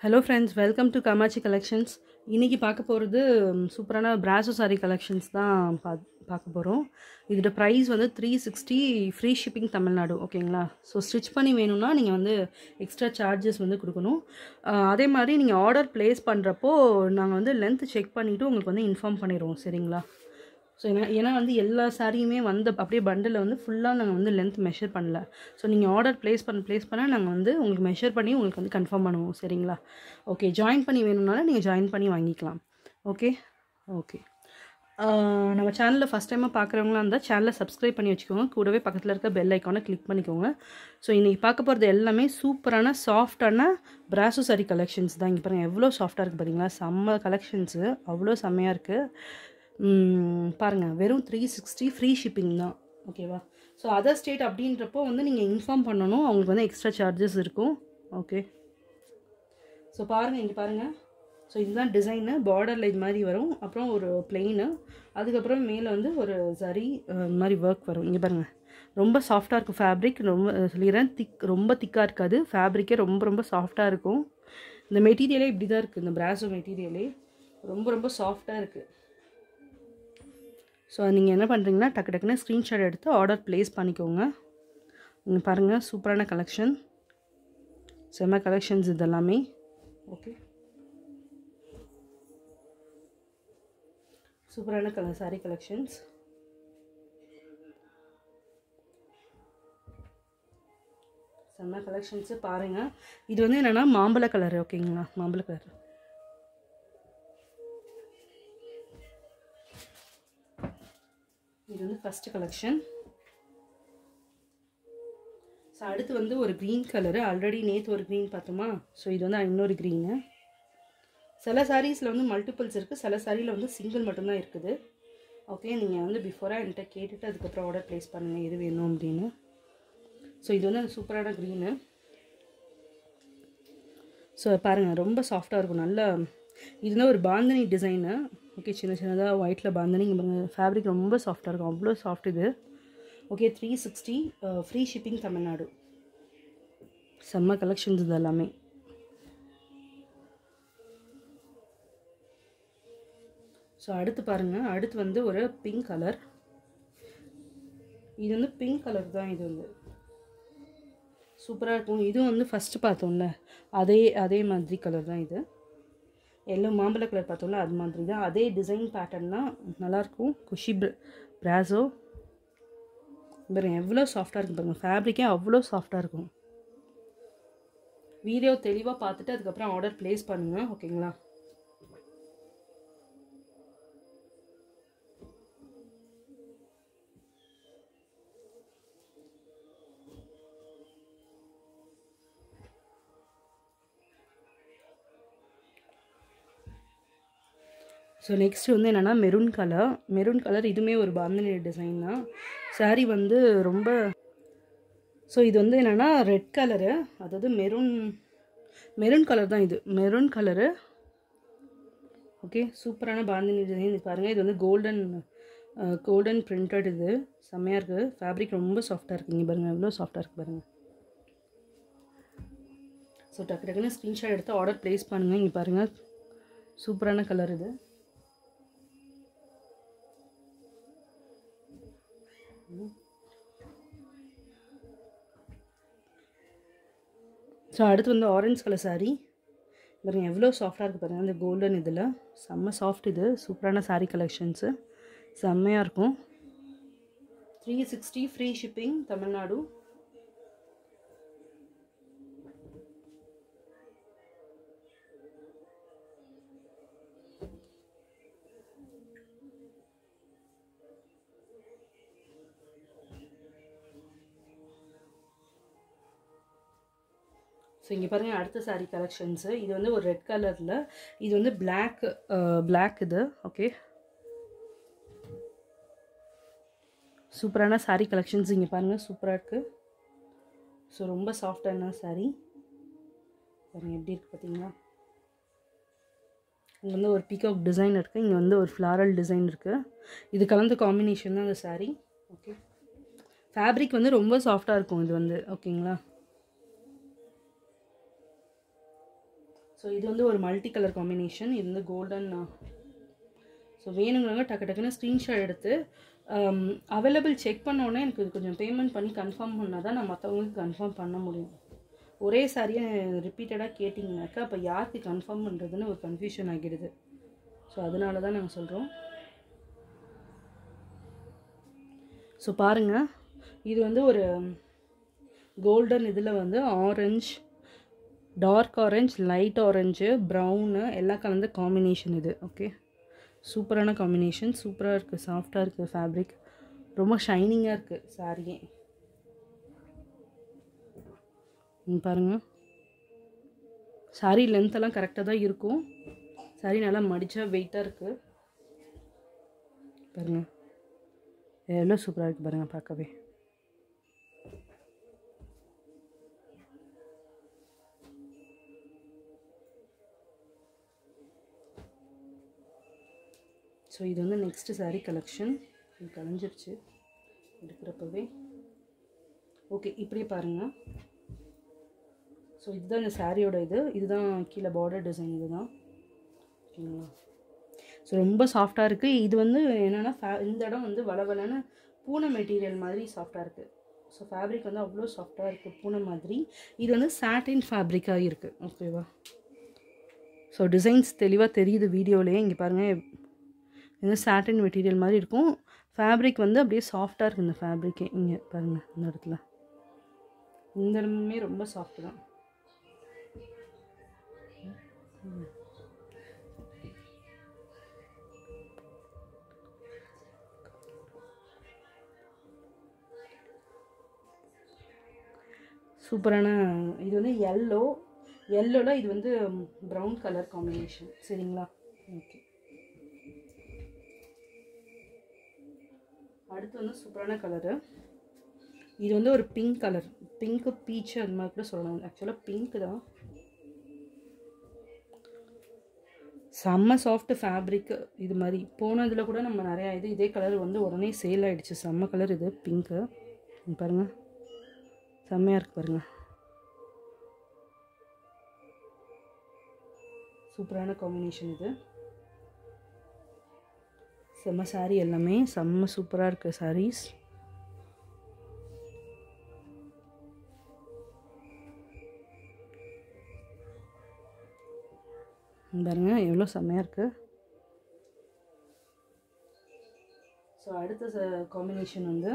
hello friends welcome to Kamakshi collections இன்றைக்கி பார்க்க போகிறது சூப்பரான பிராசோ சாரி கலெக்ஷன்ஸ் தான் பா பார்க்க போகிறோம் இதோட ப்ரைஸ் வந்து three sixty free shipping Tamil Nadu ஓகேங்களா ஸோ ஸ்டிச் பண்ணி வேணும்னா நீங்கள் வந்து எக்ஸ்ட்ரா சார்ஜஸ் வந்து கொடுக்கணும் ஆஹ் அதே மாதிரி நீங்கள் ஆர்டர் ப்ளேஸ் பண்ணுறப்போ நாங்கள் வந்து லென்த் செக் பண்ணிவிட்டு உங்களுக்கு வந்து இன்ஃபார்ம் பண்ணிடுவோம் சரிங்களா ஸோ ஏன்னா ஏன்னா வந்து எல்லா சாரியுமே வந்து அப்படியே பண்டில் வந்து ஃபுல்லாக நாங்கள் வந்து லென்த் மெஷர் பண்ணல ஸோ நீங்கள் ஆர்டர் ப்ளேஸ் பண்ண ப்ளேஸ் பண்ணால் நாங்கள் வந்து உங்களுக்கு மெஷர் பண்ணி உங்களுக்கு வந்து கன்ஃபார்ம் பண்ணுவோம் சரிங்களா ஓகே ஜாயின் பண்ணி வேணும்னாலும் நீங்கள் ஜாயின் பண்ணி வாங்கிக்கலாம் ஓகே ஓகே நம்ம சேனலில் ஃபஸ்ட் டைமாக பார்க்குறவங்களா இருந்தால் சேனலை சப்ஸ்கிரைப் பண்ணி வச்சுக்கோங்க கூடவே பக்கத்தில் இருக்க பெல் ஐக்கானை கிளிக் பண்ணிக்கோங்க ஸோ இன்றைக்கி பார்க்க போகிறது எல்லாமே சூப்பரான சாஃப்டான பிராசோ சாரி கலெக்ஷன்ஸ் தான் இங்கே பாருங்கள் எவ்வளோ சாஃப்டாக இருக்குது பார்த்தீங்களா செம்ம கலெக்ஷன்ஸு அவ்வளோ செம்மையாக இருக்குது பாருங்கள் வெறும் த்ரீ சிக்ஸ்டி ஃப்ரீ ஷிப்பிங் தான் ஓகேவா ஸோ அதர் ஸ்டேட் அப்படின்றப்போ வந்து நீங்கள் இன்ஃபார்ம் பண்ணணும் அவங்களுக்கு வந்து எக்ஸ்ட்ரா சார்ஜஸ் இருக்கும் ஓகே ஸோ பாருங்கள் இங்கே பாருங்கள் ஸோ இதுதான் டிசைனு பார்டர் லைன் மாதிரி வரும் அப்புறம் ஒரு பிளெயின் அதுக்கப்புறம் மேலே வந்து ஒரு சரி அஹ், இந்த மாதிரி ஒர்க் வரும் இங்கே பாருங்கள் ரொம்ப சாஃப்டாக இருக்கும் ஃபேப்ரிக் ரொம்ப அஹ், சொல்லிடுறேன் திக் ரொம்ப திக்காக இருக்காது ஃபேப்ரிக்கே ரொம்ப ரொம்ப சாஃப்டாக இருக்கும் இந்த மெட்டீரியலே இப்படி தான் இருக்குது இந்த பிராசோ மெட்டீரியலே ரொம்ப ரொம்ப சாஃப்டாக இருக்குது ஸோ நீங்கள் என்ன பண்ணுறீங்கன்னா டக்கு டக்குன்னு ஸ்க்ரீன்ஷாட் எடுத்து ஆர்டர் ப்ளேஸ் பண்ணிக்கோங்க இங்கே பாருங்கள் சூப்பரான கலெக்ஷன் செம்ம கலெக்ஷன்ஸ் இதெல்லாமே ஓகே சூப்பரான கலர் சாரி கலெக்ஷன்ஸ் செம்ம கலெக்ஷன்ஸு பாருங்கள் இது வந்து என்னென்னா மாம்பழ கலர் ஓகேங்களா மாம்பழ கலர் இது வந்து ஃபஸ்ட்டு கலெக்ஷன் ஸோ அடுத்து வந்து ஒரு க்ரீன் கலரு ஆல்ரெடி நேற்று ஒரு க்ரீன் பார்த்தோமா ஸோ இது வந்து இன்னொரு க்ரீனு சில சாரீஸில் வந்து மல்டிபிள்ஸ் இருக்குது சில சாரியில் வந்து சிங்கிள் மட்டும்தான் இருக்குது ஓகே நீங்கள் வந்து பிஃபோராக என்கிட்ட கேட்டுட்டு அதுக்கப்புறம் ஆர்டர் ப்ளேஸ் பண்ணுங்கள் எது வேணும் அப்படின்னு ஸோ இது வந்து சூப்பரான க்ரீனு ஸோ பாருங்கள் ரொம்ப சாஃப்டாக இருக்கும் நல்ல இது வந்து ஒரு பாந்தனி டிசைனு ஓகே சின்ன சின்னதாக ஒயிட்டில் பாந்தனி இங்கே பாருங்க ஃபேப்ரிக் ரொம்ப சாஃப்டாக இருக்கும் அவ்வளோ சாஃப்ட் இது okay three sixty free shipping Tamil Nadu செம்ம கலெக்ஷன்ஸ் இது எல்லாமே ஸோ அடுத்து பாருங்கள் அடுத்து வந்து ஒரு பிங்க் கலர் இது வந்து பிங்க் கலர் தான் இது வந்து சூப்பராக இருக்கும் இதுவும் வந்து ஃபஸ்ட்டு பார்த்தோம்ல அதே அதே மாதிரி கலர் தான் இது எல்லோ மாம்பழ கலர் பார்த்தோம்ல அது மாதிரி தான் அதே டிசைன் பேட்டர்ன் தான் நல்லாயிருக்கும் குஷி பிராசோ பாருங்க எவ்வளோ சாஃப்டாக இருக்கும் பாருங்கள் ஃபேப்ரிக்கே அவ்வளோ சாஃப்டாக இருக்கும் வீடியோ தெளிவாக பார்த்துட்டு அதுக்கப்புறம் ஆர்டர் ப்ளேஸ் பண்ணுங்கள் ஓகேங்களா ஸோ நெக்ஸ்ட் வந்து என்னென்னா மெரூன் கலர் மெரூன் கலர் இதுவுமே ஒரு பாந்தனி டிசைன் தான் saree வந்து ரொம்ப ஸோ இது வந்து என்னென்னா ரெட் கலரு அதாவது மெரூன் மெரூன் கலர் தான் இது மெரூன் கலரு ஓகே சூப்பரான பாந்தினி டிசைன் இது பாருங்கள் இது வந்து கோல்டன் கோல்டன் பிரிண்டட் இது செம்மையாக இருக்குது ஃபேப்ரிக் ரொம்ப சாஃப்டாக இருக்குது இங்கே பாருங்கள் எவ்வளோ சாஃப்டாக இருக்குது பாருங்கள் ஸோ டக்கு டக்குன்னு ஸ்க்ரீன்ஷாட் எடுத்து ஆர்டர் ப்ளேஸ் பண்ணுங்கள் இங்கே பாருங்கள் சூப்பரான கலர் இது ஸோ அடுத்து வந்து ஆரஞ்சு கலர் saree பாருங்க எவ்வளோ சாஃப்டாக இருக்குது பாருங்கள் இந்த கோல்டன் இதில் செம்ம சாஃப்ட் இது சூப்பரான saree கலெக்ஷன்ஸு செம்மையாக இருக்கும் three sixty free shipping Tamil Nadu so இங்கே பாருங்கள் அடுத்த saree கலெக்ஷன்ஸு இது வந்து ஒரு ரெட் கலரில் இது வந்து பிளாக் பிளாக் இது ஓகே சூப்பரான saree கலெக்ஷன்ஸ் இங்கே பாருங்கள் சூப்பராக இருக்குது ஸோ ரொம்ப சாஃப்டான saree பாருங்கள் எப்படி இருக்குது பார்த்தீங்களா இங்கே வந்து ஒரு பீகாக் டிசைன் இருக்குது இங்கே வந்து ஒரு ஃப்ளாரல் டிசைன் இருக்குது இது கலந்த காம்பினேஷன் தான் அந்த saree ஓகே ஃபேப்ரிக் வந்து ரொம்ப சாஃப்டாக இருக்கும் இது வந்து ஓகேங்களா ஸோ ஸோ இது வந்து ஒரு மல்டி கலர் காம்பினேஷன் இது வந்து கோல்டன் ஸோ வேணுங்கிறவங்க டக்கு டக்குன்னு ஸ்க்ரீன்ஷாட் எடுத்து அவைலபிள் செக் பண்ணோன்னே எனக்கு இது கொஞ்சம் பேமெண்ட் பண்ணி கன்ஃபார்ம் பண்ணால் தான் நான் மற்றவங்களுக்கு கன்ஃபார்ம் பண்ண முடியும் ஒரே சாரியை ரிப்பீட்டடாக கேட்டிங்கனாக்கா அப்போ யாருக்கு கன்ஃபார்ம் பண்ணுறதுன்னு ஒரு கன்ஃபியூஷன் ஆகிடுது ஸோ அதனால தான் நாங்கள் சொல்கிறோம் ஸோ பாருங்கள் இது வந்து ஒரு கோல்டன் இதில் வந்து orange dark orange light orange brown எல்லாம் கலந்த காம்பினேஷன் இது ஓகே சூப்பரான காம்பினேஷன் சூப்பராக இருக்குது சாஃப்டாக இருக்குது ஃபேப்ரிக் ரொம்ப ஷைனிங்காக இருக்குது சாரியே ம் பாருங்கள் சாரி லென்த்தெல்லாம் கரெக்டாக தான் இருக்கும் சாரி நல்லா மடித்தா வெயிட்டாக இருக்குது பாருங்கள் எவ்வளோ சூப்பராக இருக்குது பாருங்கள் பார்க்கவே ஸோ இது வந்து நெக்ஸ்ட்டு saree கலெக்ஷன் இது கலைஞ்சிருச்சு எடுக்கிறப்பவே ஓகே இப்படியே பாருங்கள் ஸோ இதுதான் இந்த சாரியோட இது இதுதான் கீழே பார்டர் டிசைன் இதுதான் ஓகேங்களா ஸோ ரொம்ப சாஃப்டாக இருக்குது இது வந்து என்னென்னா ஃபே இந்த இடம் வந்து வளவலன்னு பூனை மெட்டீரியல் மாதிரி சாஃப்டாக இருக்குது ஸோ ஃபேப்ரிக் வந்து அவ்வளோ சாஃப்டாக இருக்குது பூனை மாதிரி இது வந்து சாட்டின் ஃபேப்ரிக்காக இருக்குது ஓகேவா ஸோ டிசைன்ஸ் தெளிவாக தெரியுது வீடியோலேயே இங்கே பாருங்கள் இது சாட்டின் மெட்டீரியல் மாதிரி இருக்கும் ஃபேப்ரிக் வந்து அப்படியே சாஃப்டாக இருக்குது இந்த ஃபேப்ரிக்கே இங்கே பாருங்கள் இந்த இடத்துல இந்த இடமுமே ரொம்ப சாஃப்ட் தான் சூப்பரான இது வந்து எல்லோ எல்லோவில் இது வந்து ப்ரௌன் கலர் காம்பினேஷன் சரிங்களா ஓகே அடுத்து வந்து சூப்பரான கலரு இது வந்து ஒரு பிங்க் கலர் பிங்க்கு பீச்சு அது மாதிரி கூட சொல்லலாம் ஆக்சுவலாக பிங்க் தான் செம்ம சாஃப்ட் ஃபேப்ரிக் இது மாதிரி போனதில் கூட நம்ம நிறையா இது இதே கலர் வந்து உடனே சேல் ஆகிடுச்சு செம்ம கலர் இது பிங்க்கு பாருங்கள் செம்மையாக இருக்குது பாருங்கள் சூப்பரான காம்பினேஷன் இது செம்ம சாரீ எல்லாமே செம்ம சூப்பராக இருக்குது சாரீஸ் பாருங்க எவ்வளோ செம்மையாக இருக்குது ஸோ அடுத்த காம்பினேஷன் வந்து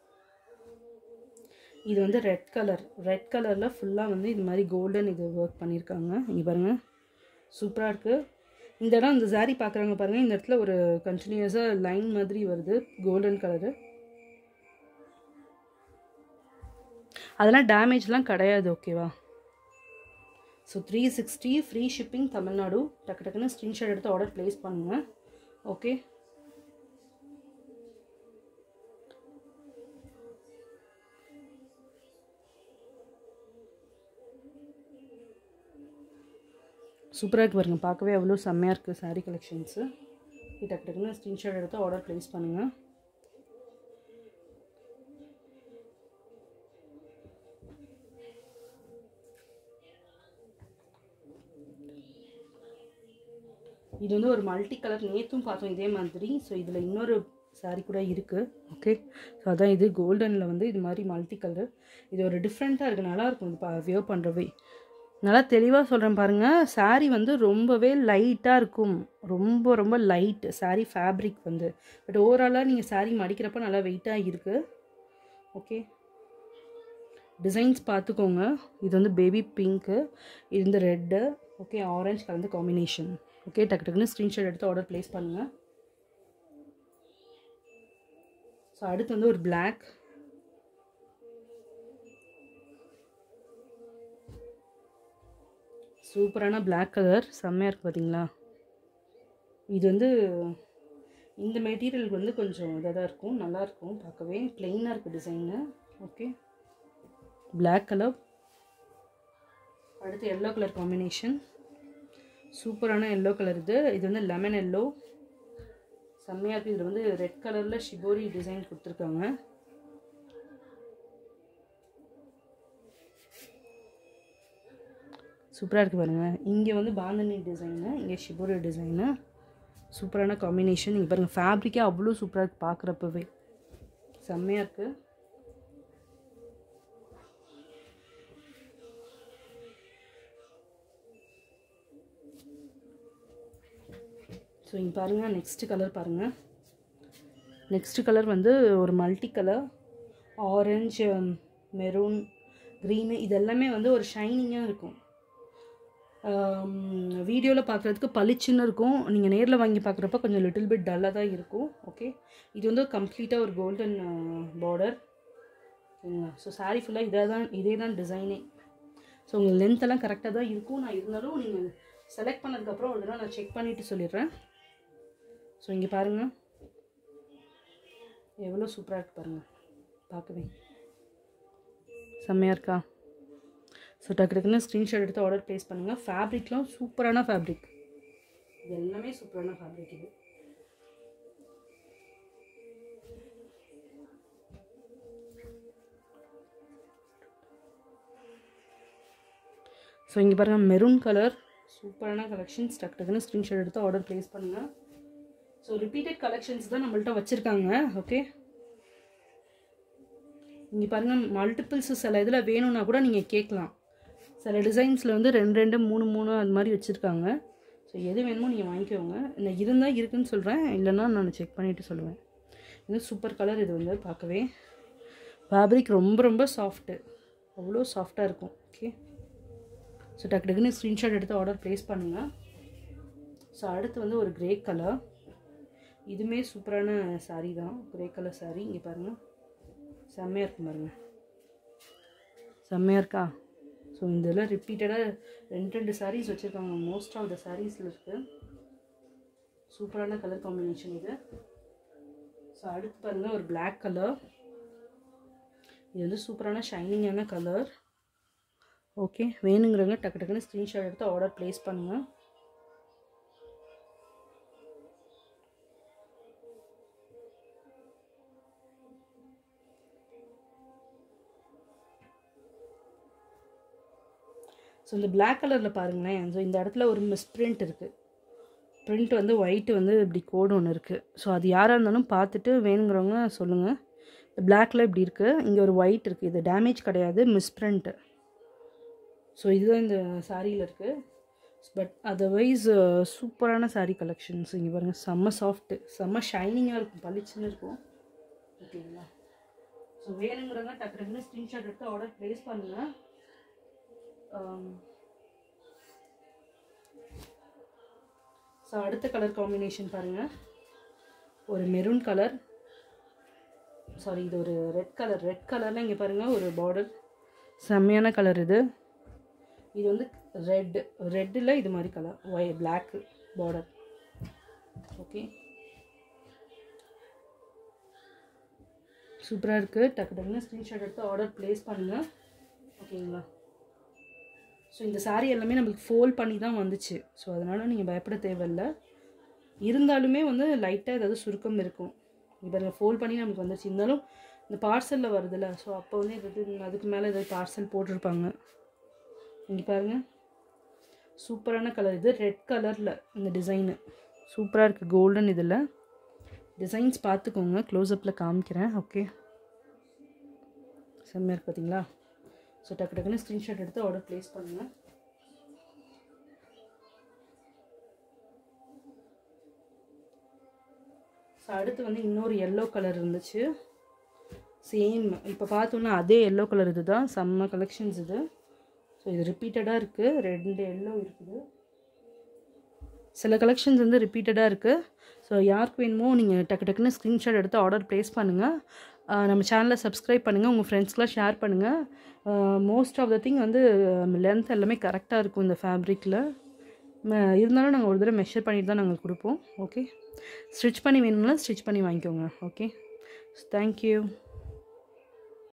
இது வந்து ரெட் கலர் ரெட் கலரில் ஃபுல்லாக வந்து இது மாதிரி கோல்டன் இது ஒர்க் பண்ணியிருக்காங்க இங்கே பாருங்கள் சூப்பராக இருக்குது இந்த இடம் இந்த சாரீ பார்க்குறாங்க பாருங்கள் இந்த இடத்துல ஒரு கண்டினியூஸாக லைன் மாதிரி வருது கோல்டன் கலரு அதெல்லாம் டேமேஜ்லாம் கிடையாது ஓகேவா so three sixty free shipping Tamil Nadu டக்கு டக்குன்னு ஸ்க்ரீன்ஷாட் எடுத்து ஆர்டர் ப்ளேஸ் பண்ணுங்கள் ஓகே சூப்பராக இருக்கு பாருங்க பார்க்கவே அவ்வளோ செம்மையாக இருக்குது சாரீ கலெக்ஷன்ஸு டக்கு டக்குன்னு ஸ்க்ரீன்ஷாட் எடுத்து ஆர்டர் ப்ளேஸ் பண்ணுங்கள் இது வந்து ஒரு மல்டி கலர் நேற்றும் பார்த்தோம் இதே மாதிரி ஸோ இதில் இன்னொரு சாரீ கூட இருக்குது ஓகே ஸோ அதான் இது கோல்டனில் வந்து இது மாதிரி மல்டி கலர் இது ஒரு டிஃப்ரெண்ட்டாக இருக்குது நல்லாயிருக்கும் இது பா வியர் பண்ணுறவே நல்லா தெளிவாக சொல்கிறேன் பாருங்கள் சாரீ வந்து ரொம்பவே லைட்டாக இருக்கும் ரொம்ப ரொம்ப லைட் சாரீ ஃபேப்ரிக் வந்து பட் ஓவராலாக நீங்கள் சாரீ மடிக்கிறப்ப நல்லா வெயிட்டாக இருக்குது ஓகே டிசைன்ஸ் பார்த்துக்கோங்க இது வந்து பேபி பிங்க்கு இது வந்து ரெட்டு ஓகே ஆரஞ்சு கலந்த காம்பினேஷன் ஓகே டக்கு டக்குன்னு ஸ்க்ரீன்ஷாட் எடுத்து ஆர்டர் ப்ளேஸ் பண்ணுங்கள் ஸோ அடுத்து வந்து ஒரு பிளாக் சூப்பரான பிளாக் கலர் செம்மையாக இருக்குது பார்த்தீங்களா இது வந்து இந்த மெட்டீரியல் வந்து கொஞ்சம் இதாக தான் இருக்கும் நல்லாயிருக்கும் பார்க்கவே ப்ளெயினாக இருக்குது டிசைனு ஓகே பிளாக் கலர் அடுத்து எல்லோ கலர் காம்பினேஷன் சூப்பரான எல்லோ கலர் இது இது வந்து லெமன் எல்லோ செம்மையாக இருக்குது இதில் வந்து ரெட் கலரில் ஷிபோரி டிசைன் கொடுத்துருக்காங்க சூப்பராக இருக்குது பாருங்கள் இங்கே வந்து பாந்தனி டிசைனு இங்கே ஷிபோரி டிசைனு சூப்பரான காம்பினேஷன் இங்கே பாருங்கள் ஃபேப்ரிக்கே அவ்வளோ சூப்பராக இருக்குது பார்க்குறப்பவே செம்மையாக இருக்குது ஸோ இங்கே பாருங்கள் நெக்ஸ்ட் கலர் பாருங்கள் நெக்ஸ்ட் கலர் வந்து ஒரு multi colour orange maroon green இது எல்லாமே வந்து ஒரு ஷைனிங்காக இருக்கும் வீடியோவில் பார்க்குறதுக்கு பளிச்சுன்னு இருக்கும் நீங்கள் நேரில் வாங்கி பார்க்குறப்ப கொஞ்சம் லிட்டில் பிட் டல்லாக தான் இருக்கும் ஓகே இது வந்து கம்ப்ளீட்டாக ஒரு கோல்டன் பார்டர் சரிங்களா ஸோ சாரீ ஃபுல்லாக இதே தான் இதே தான் டிசைனே ஸோ உங்கள் லென்த் எல்லாம் கரெக்டாக தான் இருக்கும் நான் இருந்தாலும் நீங்கள் செலக்ட் பண்ணதுக்கப்புறம் ஒரு தடவை நான் செக் பண்ணிவிட்டு சொல்லிடுறேன் ஸோ இங்கே பாருங்கள் எவ்வளோ சூப்பராக இருக்கு பாருங்கள் பார்க்கவே செம்மையாக இருக்கா ஸோ டக்கு டக்குன்னு ஸ்க்ரீன்ஷாட் எடுத்து ஆர்டர் ப்ளேஸ் பண்ணுங்கள் ஃபேப்ரிக்லாம் சூப்பரான ஃபேப்ரிக் இது எல்லாமே சூப்பரான ஃபேப்ரிக் இது ஸோ இங்கே பாருங்கள் மெரூன் கலர் சூப்பரான கலெக்ஷன்ஸ் டக்கு டக்குன்னு ஸ்க்ரீன்ஷாட் எடுத்து ஆர்டர் ப்ளேஸ் பண்ணுங்கள் ஸோ ரிப்பீட்டட் கலெக்ஷன்ஸ் தான் நம்மள்ட்ட வச்சுருக்காங்க ஓகே இங்கே பாருங்கள் மல்டிபிள்ஸ் சில இதில் வேணும்னா கூட நீங்கள் கேட்கலாம் சில டிசைன்ஸில் வந்து ரெண்டு ரெண்டு மூணு மூணு அது மாதிரி வச்சுருக்காங்க ஸோ எது வேணுமோ நீங்கள் வாங்கிக்கோங்க நான் இருந்தால் இருக்குன்னு சொல்கிறேன் இல்லைன்னா நான் செக் பண்ணிவிட்டு சொல்லுவேன் இது சூப்பர் கலர் இது வந்து பார்க்கவே ஃபேப்ரிக் ரொம்ப ரொம்ப சாஃப்ட்டு அவ்வளோ சாஃப்டாக இருக்கும் ஓகே ஸோ டக்கு டக்குன்னு ஸ்க்ரீன்ஷாட் எடுத்து ஆர்டர் ப்ளேஸ் பண்ணுங்கள் ஸோ அடுத்து வந்து ஒரு கிரே கலர் இதுவுமே சூப்பரான சாரீ தான் கிரே கலர் சாரீ இங்கே பாருங்கள் செம்மையாக இருக்கும் பாருங்கள் செம்மையாக இருக்கா ஸோ இதெல்லாம் ரிப்பீட்டடாக ரெண்டு ரெண்டு சாரீஸ் வச்சுருக்காங்க மோஸ்ட் ஆஃப் த சாரீஸில் இருக்குது சூப்பரான கலர் காம்பினேஷன் இது ஸோ அடுத்து பாருங்கள் ஒரு பிளாக் கலர் இது வந்து சூப்பரான ஷைனிங்கான கலர் ஓகே வேணுங்கிறவங்க டக்கு டக்குன்னு ஸ்க்ரீன்ஷாட் எடுத்து ஆர்டர் ப்ளேஸ் பண்ணுங்கள் ஸோ இந்த பிளாக் கலரில் பாருங்களேன் ஸோ இந்த இடத்துல ஒரு மிஸ்பிரிண்ட் இருக்குது பிரிண்ட் வந்து ஒயிட்டு வந்து இப்படி கோடு ஒன்று இருக்குது ஸோ அது யாராக இருந்தாலும் பார்த்துட்டு வேணுங்கிறவங்க சொல்லுங்கள் இந்த பிளாக்ல இப்படி இருக்குது இங்கே ஒரு ஒயிட் இருக்குது இது டேமேஜ் கிடையாது மிஸ்பிரிண்ட்டு ஸோ இதுதான் இந்த சாரியில் இருக்குது பட் அதர்வைஸ் சூப்பரான சாரீ கலெக்ஷன்ஸ் இங்கே பாருங்கள் செம்ம சாஃப்ட்டு செம்ம ஷைனிங்காக இருக்கும் பளிச்சுன்னு இருக்கும் ஓகேங்களா ஸோ வேணுங்கிறவங்க டக்கு டக்குன்னு ஸ்க்ரீன்ஷாட் எடுத்து ஆர்டர் ப்ளேஸ் பண்ணுங்கள் ஸோ அடுத்த கலர் காம்பினேஷன் பாருங்கள் ஒரு மெரூன் கலர் சாரி இது ஒரு ரெட் கலர் ரெட் கலரில் இங்கே பாருங்கள் ஒரு பார்டர் செம்மையான கலர் இது இது வந்து ரெட் ரெட்டில் இது மாதிரி கலர் ஒய் பிளாக் பார்டர் ஓகே சூப்பராக இருக்குது டக்கு டக்குன்னு ஸ்க்ரீன்ஷாட் எடுத்து ஆர்டர் ப்ளேஸ் பண்ணுங்கள் ஓகேங்களா ஸோ இந்த சாரீ எல்லாமே நம்மளுக்கு ஃபோல்ட் பண்ணி தான் வந்துச்சு ஸோ அதனால் நீங்கள் பயப்பட தேவையில்லை இருந்தாலுமே வந்து லைட்டாக ஏதாவது சுருக்கம் இருக்கும் இப்போ பாருங்கள் ஃபோல்ட் பண்ணி நமக்கு வந்துச்சு இருந்தாலும் இந்த பார்சலில் வருதுல்ல ஸோ அப்போ வந்து எதாவது அதுக்கு மேலே ஏதாவது பார்சல் போட்டிருப்பாங்க இங்கே பாருங்கள் சூப்பரான கலர் இது ரெட் கலரில் இந்த டிசைனு சூப்பராக இருக்குது கோல்டன் இதில் டிசைன்ஸ் பார்த்துக்கோங்க க்ளோஸ்அப்பில் காமிக்கிறேன் ஓகே செம்மையாக இருக்குது பார்த்தீங்களா ஸோ டக்கு டக்குன்னு ஸ்க்ரீன்ஷாட் எடுத்து ஆர்டர் ப்ளேஸ் பண்ணுங்கள் ஸோ அடுத்து வந்து இன்னொரு எல்லோ கலர் இருந்துச்சு சேம் இப்போ பார்த்தோன்னா அதே எல்லோ கலர் இது தான் செம்ம கலெக்ஷன்ஸ் இது ஸோ இது ரிப்பீட்டடாக இருக்குது ரெண்டு எல்லோ இருக்குது சில கலெக்ஷன்ஸ் வந்து ரிப்பீட்டடாக இருக்குது ஸோ யாருக்கு வேணுமோ நீங்கள் டக்கு டக்குன்னு ஸ்க்ரீன்ஷாட் எடுத்து ஆர்டர் ப்ளேஸ் பண்ணுங்கள் நம்ம சேனலை சப்ஸ்கிரைப் பண்ணுங்கள் உங்கள் ஃப்ரெண்ட்ஸ்க்கெலாம் ஷேர் பண்ணுங்கள் மோஸ்ட் ஆஃப் த திங் வந்து லென்த் எல்லாமே கரெக்டாக இருக்கும் இந்த ஃபேப்ரிக்கில் இருந்தாலும் நாங்கள் ஒரு தடவை மெஷர் பண்ணிட்டு தான் நாங்கள் கொடுப்போம் ஓகே ஸ்டிச் பண்ணி வேணும்னா ஸ்டிச் பண்ணி வாங்கிக்கோங்க ஓகே தேங்க்யூ